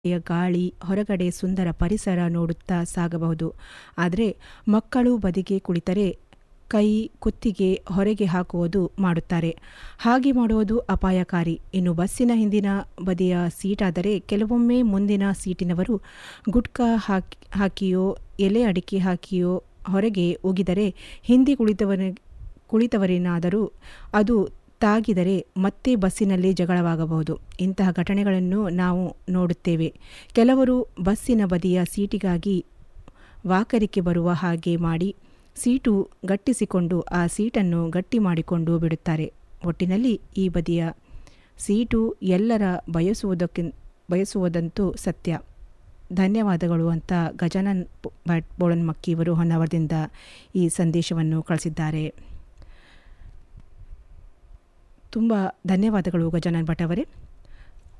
ಗಾಳಿ ಹೊರಗಡೆ ಸುಂದರ ಪರಿಸರ ನೋಡುತ್ತಾ ಸಾಗಬಹುದು ಆದರೆ ಮಕ್ಕಳು ಬದಿಗೆ ಕುಳಿತರೆ ಕೈ ಕುತ್ತಿಗೆ ಹೊರಗೆ ಹಾಕುವುದು ಮಾಡುತ್ತಾರೆ ಹಾಗೆ ಮಾಡುವುದು ಅಪಾಯಕಾರಿ ಇನ್ನು ಬಸ್ಸಿನ ಹಿಂದಿನ ಬದಿಯ ಸೀಟಾದರೆ ಕೆಲವೊಮ್ಮೆ ಮುಂದಿನ ಸೀಟಿನವರು ಗುಟ್ಕಾ ಹಾಕಿ ಹಾಕಿಯೋ ಎಲೆ ಅಡಿಕೆ ಹಾಕಿಯೋ ಹೊರಗೆ ಉಗಿದರೆ ಹಿಂದೆ ಕುಳಿತವನ ಕುಳಿತವರೇನಾದರೂ ಅದು ತಾಗಿದರೆ ಮತ್ತೆ ಬಸ್ಸಿನಲ್ಲಿ ಜಗಳವಾಗಬಹುದು ಇಂತಹ ಘಟನೆಗಳನ್ನು ನಾವು ನೋಡುತ್ತೇವೆ ಕೆಲವರು ಬಸ್ಸಿನ ಬದಿಯ ಸೀಟಿಗಾಗಿ ವಾಕರಿಕೆ ಬರುವ ಹಾಗೆ ಮಾಡಿ ಸೀಟು ಗಟ್ಟಿಸಿಕೊಂಡು ಆ ಸೀಟನ್ನು ಗಟ್ಟಿ ಮಾಡಿಕೊಂಡು ಬಿಡುತ್ತಾರೆ ಒಟ್ಟಿನಲ್ಲಿ ಈ ಬದಿಯ ಸೀಟು ಎಲ್ಲರ ಬಯಸುವುದಕ್ಕೆ ಬಯಸುವುದಂತೂ ಸತ್ಯ ಧನ್ಯವಾದಗಳು ಅಂತ ಗಜಾನನ್ ಭಟ್ ಬೋಳನ್ಮಕ್ಕಿ ಇವರು ಹೊನ್ನಾವರದಿಂದ ಈ ಸಂದೇಶವನ್ನು ಕಳಿಸಿದ್ದಾರೆ ತುಂಬ ಧನ್ಯವಾದಗಳು ಗಜಾನನ್ ಭಟ್ ಅವರೇ